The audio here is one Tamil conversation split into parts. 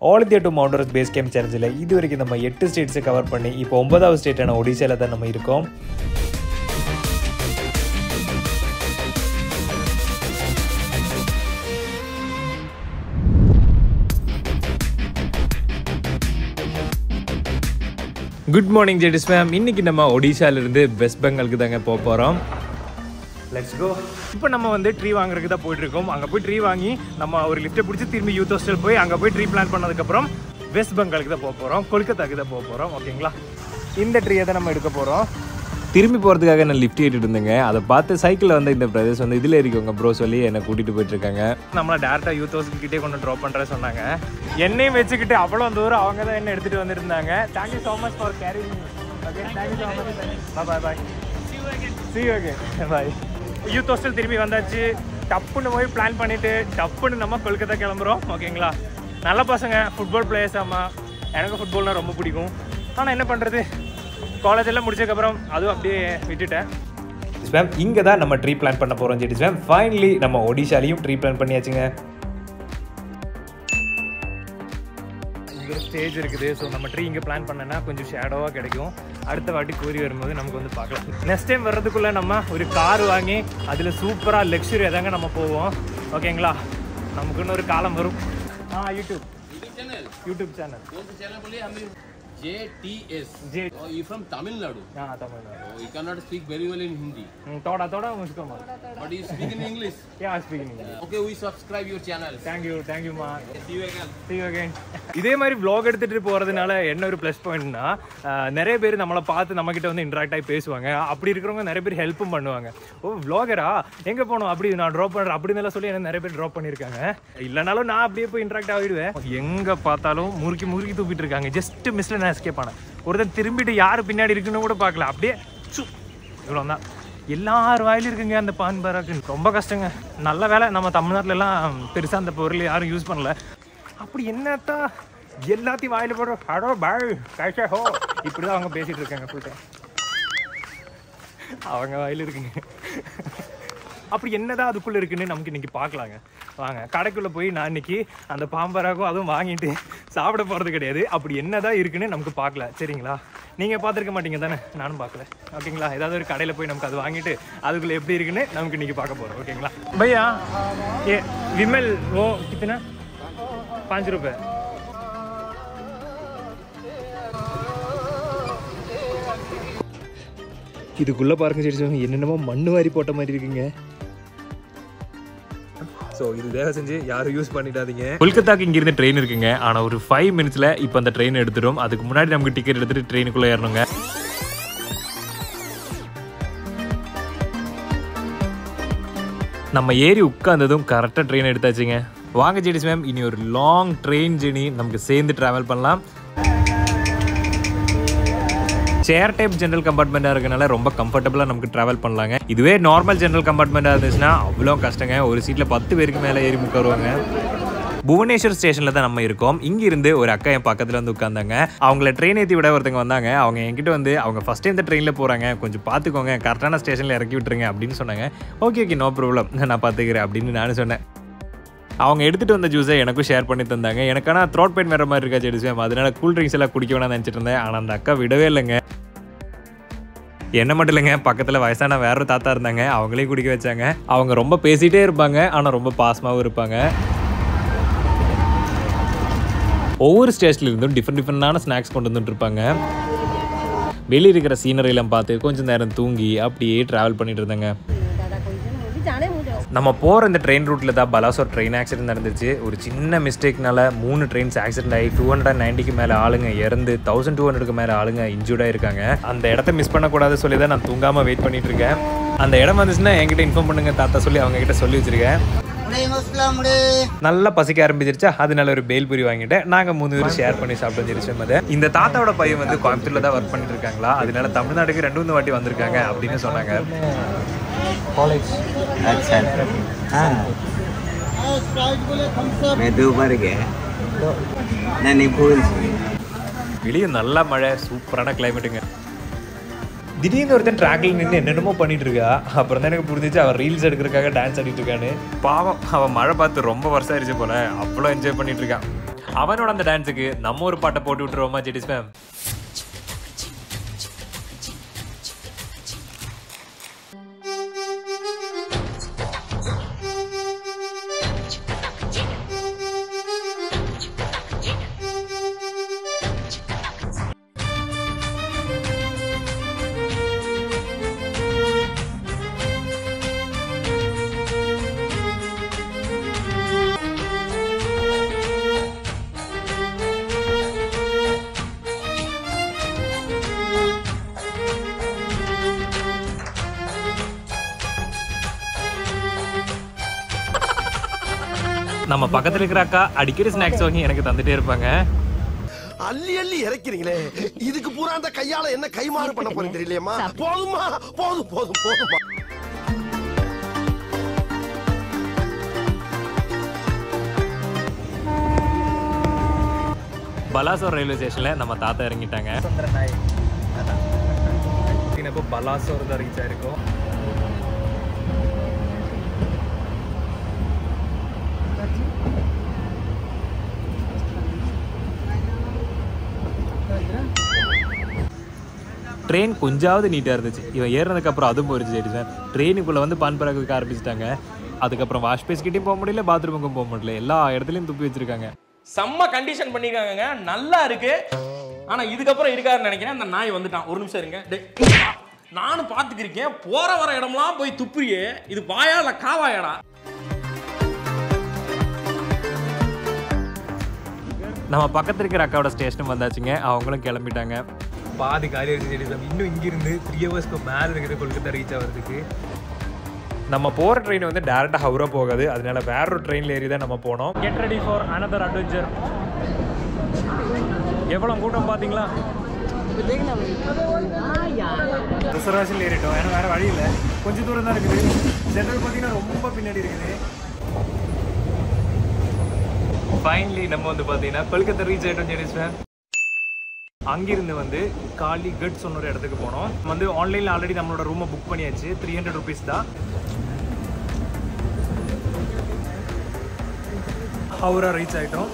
All India to mounters base camp சேலஞ்சில் இது வரைக்கும் நம்ம எட்டு ஸ்டேட்ஸை கவர் பண்ணி இப்போ ஒன்பதாவது ஸ்டேட்டான ஒடிசாவில் தான் நம்ம இருக்கோம் குட் மார்னிங் ஜெடிஸ் மேம் இன்னைக்கு நம்ம ஒடிசாலேருந்து வெஸ்ட் பெங்காலுக்கு தாங்க போக போகிறோம் லெட்ஸ் கோ இப்போ நம்ம வந்து ட்ரீ வாங்குறதுக்கு தான் போயிட்டு இருக்கோம் அங்கே போய் ட்ரீ வாங்கி நம்ம ஒரு லிஃப்ட்டை பிடிச்சி திரும்பி யூத் ஹாஸ்டல் போய் அங்கே போய் ட்ரீ பிளான் பண்ணதுக்கப்புறம் வெஸ்ட் பெங்காலுக்கு தான் போக போகிறோம் கொல்கத்தாக்கு தான் போக போகிறோம் ஓகேங்களா இந்த ட்ரீயை தான் நம்ம எடுக்க போகிறோம் திரும்பி போகிறதுக்காக நான் லிஃப்ட் ஏறிட்டு இருந்தேங்க அதை பார்த்து சைக்கிளில் வந்து இந்த பிரதேஷ் வந்து இதில் இருக்கவங்க ப்ரோ சொல்லி என்னை கூட்டிகிட்டு போயிட்டு இருக்காங்க நம்மளை டேரெக்டாக யூத் ஹவுஸ்க்கு கிட்டே கொண்டு ட்ராப் பண்ணுற சொன்னாங்க என்னையும் வச்சுக்கிட்டு அவ்வளோ தூரம் அவங்க தான் என்ன எடுத்துகிட்டு வந்துருந்தாங்க thank you so much for Carrie okay thank you so much bye bye see okay bye youth hostel திரும்பி வந்தாச்சு டப்புன்னு போய் பிளான் பண்ணிட்டு டப்புன்னு நம்ம கொல்கத்தா கிளம்புறோம் ஓகேங்களா நல்ல பசங்க ஃபுட்பால் பிளேயர்ஸ் ஆமாம் எனக்கு ஃபுட்பால்னால் ரொம்ப பிடிக்கும் ஆனால் என்ன பண்ணுறது காலேஜ் எல்லாம் முடிச்சதுக்கப்புறம் அதுவும் அப்படியே விட்டுட்டேன் மேம் இங்கே தான் நம்ம ட்ரீ பிளான் பண்ண போகிறோம் ஜெடிஸ் மேம் ஃபைனலி நம்ம ஒடிஷாலையும் ட்ரீ பிளான் பண்ணியாச்சுங்க இங்கே ஒரு ஸ்டேஜ் இருக்குது ஸோ நம்ம ட்ரீ இங்கே பிளான் பண்ணனா கொஞ்சம் ஷேடோவாக கிடைக்கும் அடுத்த வாட்டி கூறி வரும்போது நமக்கு வந்து பார்க்கலாம் நெக்ஸ்ட் டைம் வர்றதுக்குள்ளே நம்ம ஒரு கார் வாங்கி அதில் சூப்பராக லக்ஸுரி எதாங்க நம்ம போவோம் ஓகேங்களா நமக்குன்னு ஒரு காலம் வரும் ஆ யூடியூப் யூடியூப் சேனல் कौन सा चैनल बोलिए हमें J T S J U from Tamil Nadu ஆ Tamil Nadu you can not speak very well in Hindi தோடா தோடா முஸ்கோமா but you speak in English yeah speaking okay we subscribe your channel thank you தேங்க்யூமா see you again See you again. இதே மாதிரி vlog எடுத்துட்டு போறதுனால என்ன ஒரு ப்ளஸ் பாயிண்ட்னா நிறைய பேர் நம்மளை பார்த்து நம்ம கிட்ட வந்து இன்ட்ராக்ட் ஆகி பேசுவாங்க அப்படி இருக்கிறவங்க நிறைய பேர் ஹெல்ப்பும் பண்ணுவாங்க ஓ vlogger-ஆ எங்க போனோம் அப்படி நான் ட்ராப் பண்றேன் அப்படின்னு எல்லாம் சொல்லி என்ன நிறைய பேர் ட்ராப் பண்ணியிருக்காங்க இல்லைனாலும் நான் அப்படியே போய் இன்ட்ராக்ட் ஆகிடுவேன் எங்க பார்த்தாலும் முறுக்கி முறுக்கி தூக்கிட்டு இருக்காங்க ஜஸ்ட் மிஸ்ல நான் எஸ்கேப் ஆனேன் ஒருத்தன் திரும்பிட்டு யாரு பின்னாடி இருக்குன்னு கூட பார்க்கல அப்படியே சு இவ்வளோ தான் எல்லார் வாயிலும் இருக்குங்க அந்த பான் பராக்கு ரொம்ப கஷ்டங்க நல்ல வேலை நம்ம தமிழ்நாட்டுல எல்லாம் பெருசாக அந்த பொருள் யாரும் யூஸ் பண்ணல அப்படி என்னத்தா எல்லாத்தையும் வாயில போடுற ஹடோ பாய் கைஷா ஹோ இப்படி தான் அவங்க பேசிட்டு இருக்காங்க ஃபுல் டைம் அவங்க வாயில இருக்குங்க அப்படி என்னதான் அதுக்குள்ள இருக்குன்னு நமக்கு இன்னைக்கு பார்க்கலாங்க வாங்க கடைக்குள்ள போய் நான் இன்னைக்கு அந்த பாம்பராகும் அதுவும் வாங்கிட்டு சாப்பிட போறது கிடையாது அப்படி என்னதான் இருக்குன்னு நமக்கு பார்க்கல சரிங்களா நீங்க பார்த்துருக்க மாட்டீங்க தானே நானும் பார்க்கல ஓகேங்களா ஏதாவது ஒரு கடையில போய் நமக்கு அது வாங்கிட்டு அதுக்குள்ள எப்படி இருக்குன்னு நமக்கு இன்னைக்கு பார்க்க போறோம் ஓகேங்களா பையா ஏ விமல் ஓ கித்தனா பாஞ்சு ரூபாய் இதுக்குள்ள பாருங்க சரி என்னென்னமோ மண்ணு மாதிரி போட்ட மாதிரி இருக்குங்க ஸோ இது தயவு செஞ்சு யாரும் யூஸ் பண்ணிடாதீங்க கொல்கத்தாக்கு இங்கிருந்து ட்ரெயின் இருக்குங்க ஆனால் ஒரு ஃபைவ் மினிட்ஸில் இப்போ அந்த ட்ரெயின் எடுத்துடும் அதுக்கு முன்னாடி நமக்கு டிக்கெட் எடுத்துட்டு ட்ரெயினுக்குள்ளே ஏறணுங்க நம்ம ஏறி உட்காந்ததும் கரெக்டாக ட்ரெயின் எடுத்தாச்சுங்க வாங்க ஜெடிஸ் மேம் இனி ஒரு லாங் ட்ரெயின் ஜெர்னி நமக்கு சேர்ந்து ட்ராவல் பண்ணலாம் சேர் டைப் ஜென்ரல் கம்பார்ட்மெண்ட்டாக இருக்கனால ரொம்ப கம்ஃபர்டபுளாக நமக்கு ட்ராவல் பண்ணலாங்க இதுவே நார்மல் ஜென்ரல் கம்பார்ட்மெண்ட்டாக இருந்துச்சுன்னா அவ்வளோ கஷ்டங்க ஒரு சீட்டில் பத்து பேருக்கு மேலே ஏறி உட்காருவாங்க புவனேஸ்வர் ஸ்டேஷனில் தான் நம்ம இருக்கோம் இங்கிருந்து ஒரு அக்கா என் பக்கத்தில் வந்து உட்காந்தாங்க அவங்கள ட்ரெயின் ஏற்றி விட ஒருத்தங்க வந்தாங்க அவங்க என்கிட்ட வந்து அவங்க ஃபஸ்ட் டைம் இந்த ட்ரெயினில் போகிறாங்க கொஞ்சம் பார்த்துக்கோங்க கரெக்டான ஸ்டேஷனில் இறக்கி விட்டுருங்க அப்படின்னு சொன்னாங்க ஓகே ஓகே நோ ப்ராப்ளம் நான் பார்த்துக்கிறேன் அப்படின்னு நானும் சொன்னேன் அவங்க எடுத்துகிட்டு வந்த ஜூஸை எனக்கும் ஷேர் பண்ணி தந்தாங்க எனக்கான த்ரோட் பெயின் வேறு மாதிரி இருக்கா ஜெடிசம் அதனால கூல் ட்ரிங்க்ஸ் எல்லாம் குடிக்க வேணாம்னு நினச்சிட்டு இருந்தேன் ஆனால் அந்த அக்கா விடவே இல்லைங்க என்ன மட்டும் இல்லைங்க பக்கத்தில் வயசான வேற ஒரு தாத்தா இருந்தாங்க அவங்களையும் குடிக்க வச்சாங்க அவங்க ரொம்ப பேசிகிட்டே இருப்பாங்க ஆனால் ரொம்ப பாசமாகவும் இருப்பாங்க ஒவ்வொரு ஸ்டேஷன்ல இருந்தும் டிஃப்ரெண்ட் டிஃப்ரெண்டான ஸ்நாக்ஸ் கொண்டு வந்துட்டு இருப்பாங்க வெளியே இருக்கிற சீனரியெல்லாம் பார்த்து கொஞ்சம் நேரம் தூங்கி அப்படியே ட்ராவல் பண்ணிட்டு இருந்தாங்க दादा कोई भी जाने मुझे நம்ம போகிற இந்த ட்ரெயின் ரூட்டில் தான் பலாசோர் ட்ரெயின் ஆக்சிடென்ட் நடந்துச்சு ஒரு சின்ன மிஸ்டேக்னால மூணு ட்ரெயின்ஸ் ஆக்சிடென்ட் ஆகி டூ ஹண்ட்ரட் நைன்ட்டிக்கு மேலே ஆளுங்க இறந்து தௌசண்ட் டூ ஹண்ட்ரடுக்கு மேலே ஆளுங்க இன்ஜூர்டாக இருக்காங்க அந்த இடத்த மிஸ் பண்ணக்கூடாது சொல்லி தான் நான் தூங்காமல் வெயிட் பண்ணிட்டு இருக்கேன் அந்த இடம் வந்துச்சுன்னா என்கிட்ட இன்ஃபார்ம் பண்ணுங்க தாத்தா சொல்லி அவங்க கிட்ட சொல்லி வச்சிருக்கேன் நல்லா பசிக்க ஆரம்பிச்சிருச்சா அதனால ஒரு பேல்பூரி வாங்கிட்டேன் நாங்கள் மூணு பேரும் ஷேர் பண்ணி சாப்பிட்டு வந்துருச்சோம் அதை இந்த தாத்தாவோட பையன் வந்து கோயம்புத்தூர்ல தான் ஒர்க் பண்ணிட்டு இருக்காங்களா அதனால தமிழ்நாட்டுக்கு ரெண்டு மூணு வாட்டி வந்திருக்காங்க அப்படின்னு சொன்னாங்க अच्छा हाँ मैं दो बार गया नहीं भूल வெளியே நல்ல மழை சூப்பரான கிளைமேட்டுங்க திடீர்னு ஒருத்தன் ட்ராக்ல நின்று என்னென்னமோ பண்ணிட்டு இருக்கா அப்புறம் தான் எனக்கு புரிஞ்சிச்சு அவன் ரீல்ஸ் எடுக்கிறதுக்காக டான்ஸ் ஆடிட்டு இருக்கான்னு பாவம் அவன் மழை பார்த்து ரொம்ப வருஷம் ஆயிடுச்சு போல அவ்வளோ என்ஜாய் பண்ணிட்டு இருக்கான் அவனோட அந்த டான்ஸுக்கு நம்ம ஒரு பாட்டை போட்டு விட்டுருவோமா ஜெடிஸ் மேம் நம்ம பக்கத்துல இருக்கிற அக்கா அடிக்கடி ஸ்நாக்ஸ் வாங்கி எனக்கு தந்துட்டே இருப்பாங்க அள்ளி அள்ளி இறக்கிறீங்களே இதுக்கு பூரா அந்த கையால என்ன கைமாறு பண்ண போறீங்க தெரியலையம்மா போதுமா போதும் போதும் போதுமா பலாசோர் ரயில்வே ஸ்டேஷன்ல நம்ம தாத்தா இறங்கிட்டாங்க இப்போ பலாசோர் தான் ரீச் ஆயிருக்கும் ட்ரெயின் கொஞ்சாவது நீட்டாக இருந்துச்சு இவன் ஏறினதுக்கு அப்புறம் அதுவும் போயிருச்சு சரி சார் ட்ரெயினுக்குள்ளே வந்து பான் பராக வைக்க ஆரம்பிச்சிட்டாங்க அதுக்கப்புறம் வாஷ் பேஸ்கிட்டையும் போக முடியல பாத்ரூமுக்கும் போக முடியல எல்லா இடத்துலையும் துப்பி வச்சிருக்காங்க செம்ம கண்டிஷன் பண்ணிருக்காங்கங்க நல்லா இருக்கு ஆனா இதுக்கப்புறம் இருக்காருன்னு நினைக்கிறேன் அந்த நாய் வந்துட்டான் ஒரு நிமிஷம் இருங்க டேய், நானும் பாத்துக்கிருக்கேன் போற வர இடம்லாம் போய் துப்புறியே இது வாயா இல்ல காவாயாடா நம்ம பக்கத்துல இருக்கிற அக்காவோட ஸ்டேஷன் வந்தாச்சுங்க அவங்களும் கிளம்பிட்டாங்க பாதி காலி ஆயிடுச்சு இன்னும் இங்கிருந்து த்ரீ ஹவர்ஸ்க்கு மேலே இருக்குது கொல்கத்தா ரீச் ஆகிறதுக்கு நம்ம போகிற ட்ரெயின் வந்து டேரெக்டாக ஹவுரா போகாது அதனால வேற ஒரு ட்ரெயினில் ஏறி தான் நம்ம போனோம் get ready for another adventure எவ்வளோ கூட்டம் பார்த்தீங்களா ரிசர்வேஷன் ஏறிட்டோம் ஏன்னா வேறு வழி இல்லை கொஞ்சம் தூரம் தான் இருக்குது ஜென்ரல் பார்த்தீங்கன்னா ரொம்ப பின்னாடி இருக்குது ஃபைனலி நம்ம வந்து பார்த்தீங்கன்னா கொல்கத்தா ரீச் ஆகிட்டோம் ஜெனிஸ் மேம் அங்கிருந்து வந்து காலி கட்ஸ் ஒரு இடத்துக்கு போனோம் வந்து ஆன்லைனில் ஆல்ரெடி நம்மளோட ரூமை புக் பண்ணியாச்சு த்ரீ ஹண்ட்ரட் ருபீஸ் தான் ஹவுரா ரீச் ஆகிட்டோம்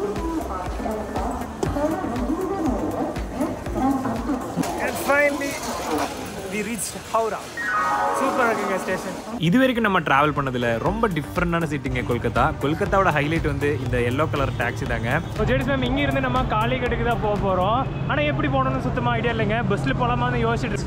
சூப்பராக இருக்குங்க ஸ்டேஷன் இது வரைக்கும் நம்ம டிராவல் பண்ணதில் ரொம்ப டிஃப்ரெண்டான சிட்டிங்க கொல்கத்தா கொல்கத்தாவோட ஹைலைட் வந்து இந்த எல்லோ கலர் டாக்ஸி தாங்க ஜெடிஸ் மேம் இங்கே இருந்து நம்ம காளிகட்டுக்கு தான் போக போகிறோம் ஆனால் எப்படி போகணும்னு சுத்தமாக ஐடியா இல்லைங்க பஸ்ஸில் போகலாமான்னு யோசிச்சுட்டு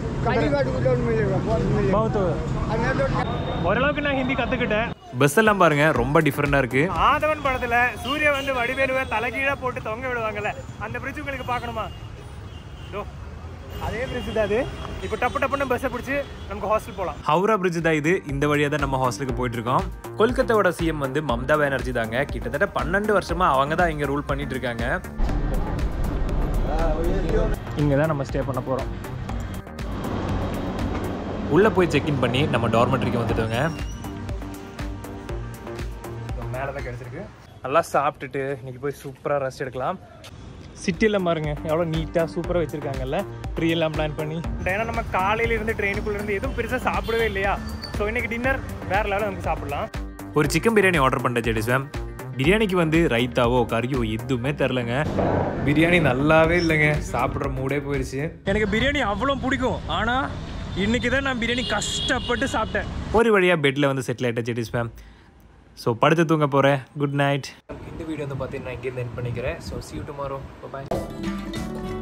பௌத்து ஓரளவுக்கு நான் ஹிந்தி கற்றுக்கிட்டேன் பஸ் எல்லாம் பாருங்க ரொம்ப டிஃப்ரெண்டா இருக்கு ஆதவன் படத்துல சூர்யா வந்து வடிவேலுவை தலைகீழா போட்டு தொங்க விடுவாங்கல்ல அந்த பிரிட்ஜ் உங்களுக்கு பார்க்கணுமா இதோ, அதே பிரிட்ஜ் தான் அது இப்போ டப்பு டப்புன்னு பஸ்ஸை பிடிச்சி நமக்கு ஹாஸ்டல் போகலாம் ஹவுரா பிரிட்ஜ் தான் இது இந்த வழியாக தான் நம்ம ஹாஸ்டலுக்கு போயிட்டு இருக்கோம் கொல்கத்தாவோட சிஎம் வந்து மம்தா பானர்ஜி தாங்க கிட்டத்தட்ட பன்னெண்டு வருஷமா அவங்க தான் இங்க ரூல் பண்ணிட்டு இருக்காங்க இங்கே தான் நம்ம ஸ்டே பண்ண போகிறோம் உள்ளே போய் செக்இன் பண்ணி நம்ம டார்மெட்ரிக்கு வந்துட்டோங்க மேலே தான் கிடச்சிருக்கு நல்லா சாப்பிட்டுட்டு இன்னைக்கு போய் சூப்பராக ரெஸ்ட் எடுக்கலாம் சிட்டியில் பாருங்க எவ்வளோ நீட்டாக சூப்பராக வச்சுருக்காங்கல்ல ட்ரீ எல்லாம் பிளான் பண்ணி ஏன்னா நம்ம காலையில இருந்து ட்ரெயினுக்குள்ள இருந்து எதுவும் பெருசாக சாப்பிடவே இல்லையா ஸோ இன்னைக்கு டின்னர் வேற லெவலில் நமக்கு சாப்பிடலாம் ஒரு சிக்கன் பிரியாணி ஆர்டர் பண்ணிட்டேன் ஜெடிஸ் மேம் பிரியாணிக்கு வந்து ரைத்தாவோ கறியோ எதுவுமே தெரிலங்க பிரியாணி நல்லாவே இல்லைங்க சாப்பிட்ற மூடே போயிடுச்சு எனக்கு பிரியாணி அவ்வளோ பிடிக்கும் ஆனால் இன்னைக்கு தான் நான் பிரியாணி கஷ்டப்பட்டு சாப்பிட்டேன் ஒரு வழியாக பெட்டில் வந்து செட்டில் ஆகிட்டேன் ஜெடிஸ் மேம் ஸோ படுத்து தூங்க போகிறேன் குட் நைட் இந்த வீடியோ வந்து பார்த்தீங்கன்னா இங்கேருந்து என் பண்ணிக்கிறேன் so see you tomorrow bye